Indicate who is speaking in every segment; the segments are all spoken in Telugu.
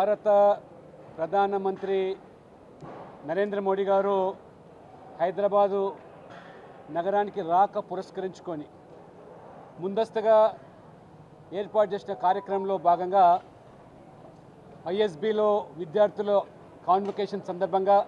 Speaker 1: భారత ప్రధానమంత్రి నరేంద్ర మోడీ గారు హైదరాబాదు నగరానికి రాక పురస్కరించుకొని ముందస్తుగా ఏర్పాటు చేసిన కార్యక్రమంలో భాగంగా ఐఎస్బిలో విద్యార్థుల కాన్వకేషన్ సందర్భంగా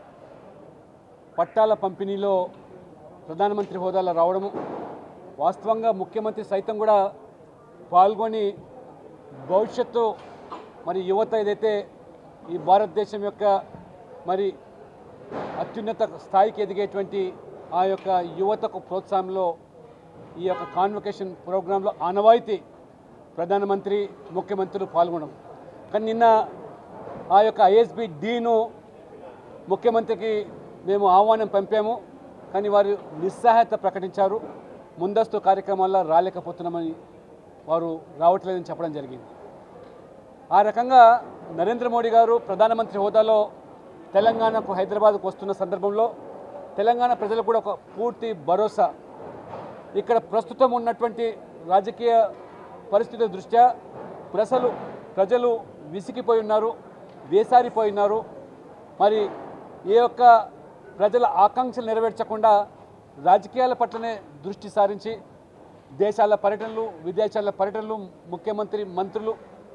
Speaker 1: పట్టాల పంపిణీలో ప్రధానమంత్రి హోదాలో రావడము వాస్తవంగా ముఖ్యమంత్రి సైతం కూడా పాల్గొని భవిష్యత్తు మరి యువత ఏదైతే ఈ భారతదేశం యొక్క మరి అత్యున్నత స్థాయికి ఎదిగేటువంటి ఆ యొక్క యువతకు ప్రోత్సాహంలో ఈ యొక్క కాన్వకేషన్ ప్రోగ్రాంలో ఆనవాయితీ ప్రధానమంత్రి ముఖ్యమంత్రులు పాల్గొనడం కానీ నిన్న ఆ యొక్క ఐఎస్బి డీను ముఖ్యమంత్రికి మేము ఆహ్వానం పంపాము కానీ వారు నిస్సహాయత ప్రకటించారు ముందస్తు కార్యక్రమాల్లో రాలేకపోతున్నామని వారు రావట్లేదని చెప్పడం జరిగింది ఆ రకంగా నరేంద్ర మోడీ గారు ప్రధానమంత్రి హోదాలో తెలంగాణకు హైదరాబాద్కు వస్తున్న సందర్భంలో తెలంగాణ ప్రజలకు కూడా ఒక పూర్తి భరోసా ఇక్కడ ప్రస్తుతం ఉన్నటువంటి రాజకీయ పరిస్థితుల దృష్ట్యా ప్రజలు ప్రజలు విసిగిపోయి ఉన్నారు వేసారిపోయి ఉన్నారు మరి ఏ యొక్క ప్రజల ఆకాంక్షలు నెరవేర్చకుండా రాజకీయాల పట్లనే దృష్టి సారించి దేశాల పర్యటనలు విదేశాల పర్యటనలు ముఖ్యమంత్రి మంత్రులు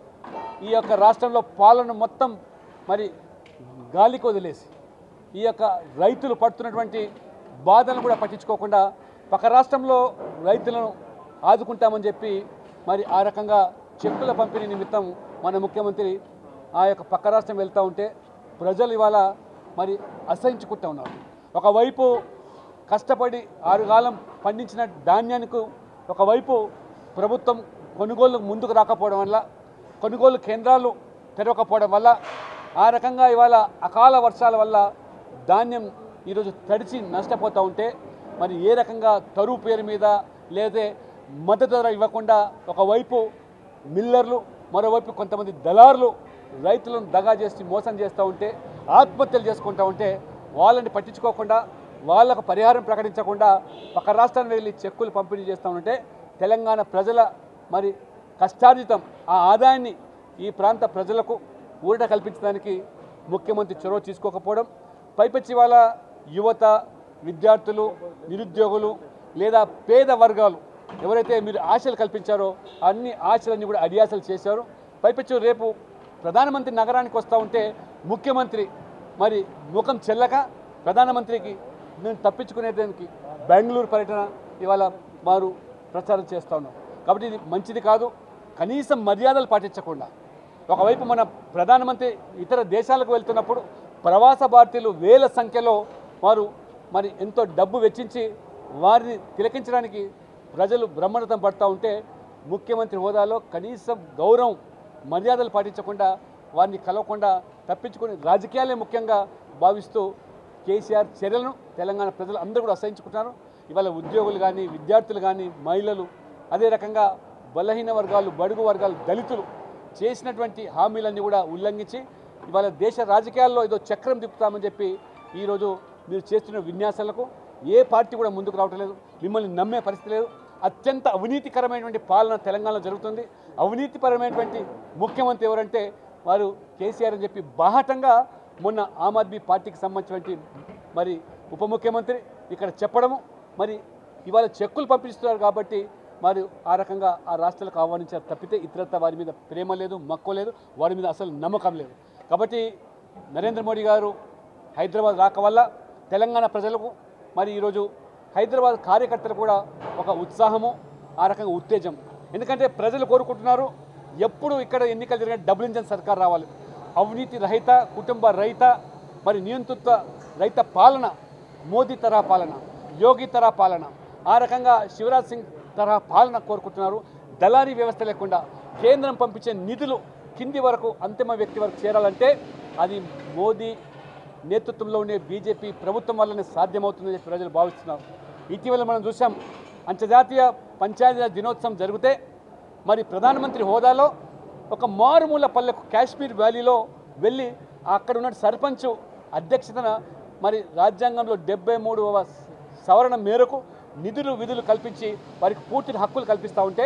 Speaker 1: ఈ యొక్క రాష్ట్రంలో పాలన మొత్తం మరి గాలికి వదిలేసి ఈ యొక్క రైతులు పడుతున్నటువంటి బాధలను కూడా పట్టించుకోకుండా పక్క రాష్ట్రంలో రైతులను ఆదుకుంటామని చెప్పి మరి ఆ రకంగా చెక్కుల పంపిణీ నిమిత్తం మన ముఖ్యమంత్రి ఆ యొక్క పక్క రాష్ట్రం వెళ్తూ ఉంటే ప్రజలు ఇవాళ మరి అసహించుకుంటూ ఉన్నారు ఒకవైపు కష్టపడి ఆరుగాలం పండించిన ధాన్యానికి ఒకవైపు ప్రభుత్వం కొనుగోలు ముందుకు రాకపోవడం వల్ల కొనుగోలు కేంద్రాలు తెరవకపోవడం వల్ల ఆ రకంగా ఇవాళ అకాల వర్షాల వల్ల ధాన్యం ఈరోజు తడిచి నష్టపోతూ ఉంటే మరి ఏ రకంగా తరువు పేరు మీద లేదా మద్దతు ధర ఇవ్వకుండా ఒకవైపు మిల్లర్లు మరోవైపు కొంతమంది దళారులు రైతులను దగా చేసి మోసం చేస్తూ ఉంటే ఆత్మహత్యలు చేసుకుంటూ ఉంటే వాళ్ళని పట్టించుకోకుండా వాళ్ళకు పరిహారం ప్రకటించకుండా పక్క రాష్ట్రానికి వెళ్ళి చెక్కులు పంపిణీ చేస్తూ ఉంటే తెలంగాణ ప్రజల మరి కష్టార్జితం ఆ ఆదాయాన్ని ఈ ప్రాంత ప్రజలకు ఊరట కల్పించడానికి ముఖ్యమంత్రి చొరవ తీసుకోకపోవడం పైపచ్చి వాళ్ళ యువత విద్యార్థులు నిరుద్యోగులు లేదా పేద వర్గాలు ఎవరైతే మీరు ఆశలు కల్పించారో అన్ని ఆశలన్నీ కూడా అడియాసలు చేశారు పైపచ్చు రేపు ప్రధానమంత్రి నగరానికి వస్తూ ఉంటే ముఖ్యమంత్రి మరి ముఖం చెల్లక ప్రధానమంత్రికి నేను తప్పించుకునేదానికి బెంగళూరు పర్యటన ఇవాళ వారు ప్రచారం చేస్తూ ఉన్నారు కాబట్టి ఇది మంచిది కాదు కనీసం మర్యాదలు పాటించకుండా ఒకవైపు మన ప్రధానమంత్రి ఇతర దేశాలకు వెళ్తున్నప్పుడు ప్రవాస భారతీయులు వేల సంఖ్యలో వారు మరి ఎంతో డబ్బు వెచ్చించి వారిని తిలకించడానికి ప్రజలు బ్రహ్మరథం పడుతూ ఉంటే ముఖ్యమంత్రి హోదాలో కనీసం గౌరవం మర్యాదలు పాటించకుండా వారిని కలవకుండా తప్పించుకొని రాజకీయాలే ముఖ్యంగా భావిస్తూ కేసీఆర్ చర్యలను తెలంగాణ ప్రజలు అందరూ కూడా అసహించుకుంటున్నారు ఇవాళ ఉద్యోగులు కానీ విద్యార్థులు కానీ మహిళలు అదే రకంగా బలహీన వర్గాలు బడుగు వర్గాలు దళితులు చేసినటువంటి హామీలన్నీ కూడా ఉల్లంఘించి ఇవాళ దేశ రాజకీయాల్లో ఏదో చక్రం తిప్పుతామని చెప్పి ఈరోజు మీరు చేస్తున్న విన్యాసాలకు ఏ పార్టీ కూడా ముందుకు రావటం లేదు మిమ్మల్ని నమ్మే పరిస్థితి లేదు అత్యంత అవినీతికరమైనటువంటి పాలన తెలంగాణలో జరుగుతుంది అవినీతిపరమైనటువంటి ముఖ్యమంత్రి ఎవరంటే వారు కేసీఆర్ అని చెప్పి బాహటంగా మొన్న ఆమ్ ఆద్మీ పార్టీకి సంబంధించినటువంటి మరి ఉప ముఖ్యమంత్రి ఇక్కడ చెప్పడము మరి ఇవాళ చెక్కులు పంపిస్తున్నారు కాబట్టి మరి ఆ రకంగా ఆ రాష్ట్రాలకు ఆహ్వానించారు తప్పితే ఇతరత్ర వారి మీద ప్రేమ లేదు మక్కువ లేదు వారి మీద అసలు నమ్మకం లేదు కాబట్టి నరేంద్ర మోడీ గారు హైదరాబాద్ రాక వల్ల తెలంగాణ ప్రజలకు మరి ఈరోజు హైదరాబాద్ కార్యకర్తలు కూడా ఒక ఉత్సాహము ఆ రకంగా ఉత్తేజం ఎందుకంటే ప్రజలు కోరుకుంటున్నారు ఎప్పుడు ఇక్కడ ఎన్నికలు జరిగిన డబుల్ ఇంజన్ సర్కార్ రావాలి అవినీతి రహిత కుటుంబ రహిత మరి నియంతృత్వ రహిత పాలన మోదీ తరహా పాలన యోగి తరహా పాలన ఆ రకంగా శివరాజ్ సింగ్ తరహా పాలన కోరుకుంటున్నారు దళారీ వ్యవస్థ లేకుండా కేంద్రం పంపించే నిధులు కింది వరకు అంతిమ వ్యక్తి వరకు చేరాలంటే అది మోదీ నేతృత్వంలో ఉండే బీజేపీ ప్రభుత్వం వల్లనే సాధ్యమవుతుందని చెప్పి ప్రజలు భావిస్తున్నారు ఇటీవల మనం చూసాం అంతర్జాతీయ పంచాయతీరాజ్ దినోత్సవం జరిగితే మరి ప్రధానమంత్రి హోదాలో ఒక మారుమూల పల్లెకు కాశ్మీర్ వ్యాలీలో వెళ్ళి అక్కడ ఉన్న సర్పంచ్ అధ్యక్షతన మరి రాజ్యాంగంలో డెబ్బై మూడవ సవరణ మేరకు నిధులు విధులు కల్పించి వారికి పూర్తి హక్కులు కల్పిస్తూ ఉంటే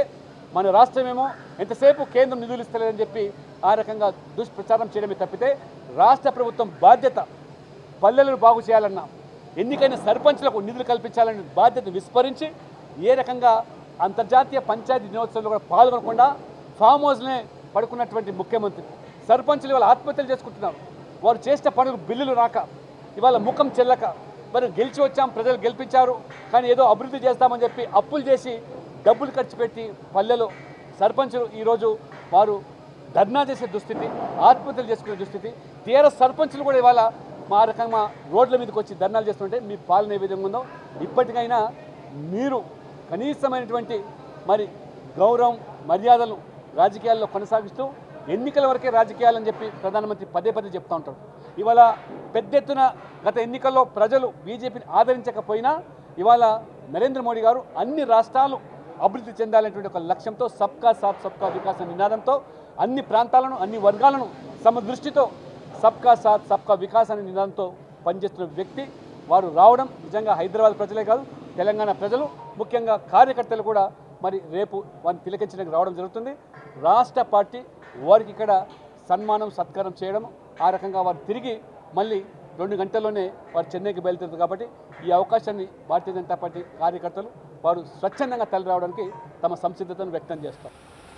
Speaker 1: మన రాష్ట్రమేమో ఎంతసేపు కేంద్రం నిధులు ఇస్తలేదని చెప్పి ఆ రకంగా దుష్ప్రచారం చేయడమే తప్పితే రాష్ట్ర ప్రభుత్వం బాధ్యత పల్లెలను బాగు చేయాలన్నా ఎన్నికైన సర్పంచ్లకు నిధులు కల్పించాలనే బాధ్యత విస్మరించి ఏ రకంగా అంతర్జాతీయ పంచాయతీ దినోత్సవంలో కూడా పాల్గొనకుండా ఫామ్ హౌస్నే పడుకున్నటువంటి ముఖ్యమంత్రి సర్పంచులు ఇవాళ ఆత్మహత్యలు చేసుకుంటున్నారు వారు చేసిన పనులు బిల్లులు రాక ఇవాళ ముఖం చెల్లక మరి గెలిచి వచ్చాం ప్రజలు గెలిపించారు కానీ ఏదో అభివృద్ధి చేస్తామని చెప్పి అప్పులు చేసి డబ్బులు ఖర్చు పెట్టి పల్లెలో సర్పంచులు ఈరోజు వారు ధర్నా చేసే దుస్థితి ఆత్మహత్యలు చేసుకునే దుస్థితి టీఆర్ఎస్ సర్పంచులు కూడా ఇవాళ మా రకంగా రోడ్ల మీదకి వచ్చి ధర్నాలు చేస్తుంటే మీ పాలన ఏ విధంగా ఉందో ఇప్పటికైనా మీరు కనీసమైనటువంటి మరి గౌరవం మర్యాదలు రాజకీయాల్లో కొనసాగిస్తూ ఎన్నికల వరకే రాజకీయాలని చెప్పి ప్రధానమంత్రి పదే పదే చెప్తూ ఉంటారు ఇవాళ పెద్ద ఎత్తున గత ఎన్నికల్లో ప్రజలు బీజేపీని ఆదరించకపోయినా ఇవాళ నరేంద్ర మోడీ గారు అన్ని రాష్ట్రాలు అభివృద్ధి చెందాలనేటువంటి ఒక లక్ష్యంతో సబ్కా సాత్ సబ్కా వికాస్ అనే నినాదంతో అన్ని ప్రాంతాలను అన్ని వర్గాలను సమదృష్టితో సబ్కా సాత్ సబ్కా వికాస్ అనే నినాదంతో పనిచేస్తున్న వ్యక్తి వారు రావడం నిజంగా హైదరాబాద్ ప్రజలే కాదు తెలంగాణ ప్రజలు ముఖ్యంగా కార్యకర్తలు కూడా మరి రేపు వారిని తిలకించడానికి రావడం జరుగుతుంది రాష్ట్ర పార్టీ వారికి ఇక్కడ సన్మానం సత్కారం చేయడం ఆ రకంగా వారు తిరిగి మళ్ళీ రెండు గంటల్లోనే వారు చెన్నైకి బయలుదేరుతారు కాబట్టి ఈ అవకాశాన్ని భారతీయ జనతా పార్టీ కార్యకర్తలు వారు స్వచ్ఛందంగా తరలి రావడానికి తమ సంసిద్ధతను వ్యక్తం చేస్తారు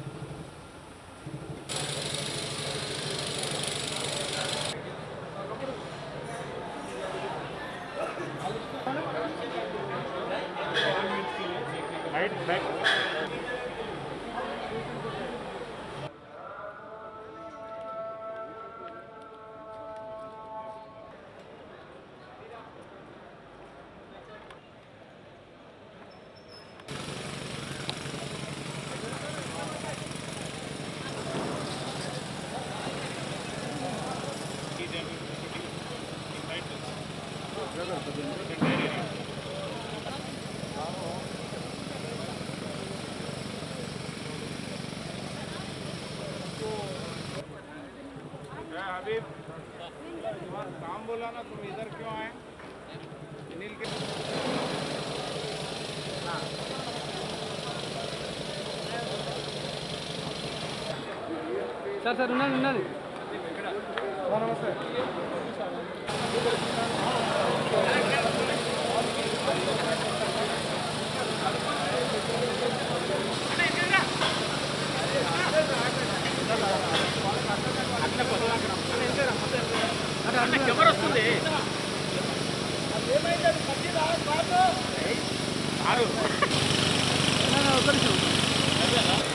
Speaker 2: क्या हबीब तुम्हारा काम बोला ना तुम इधर क्यों आए नील के
Speaker 3: సార్ సార్ ఉన్నది ఉన్నది ఒక్క నిమిషం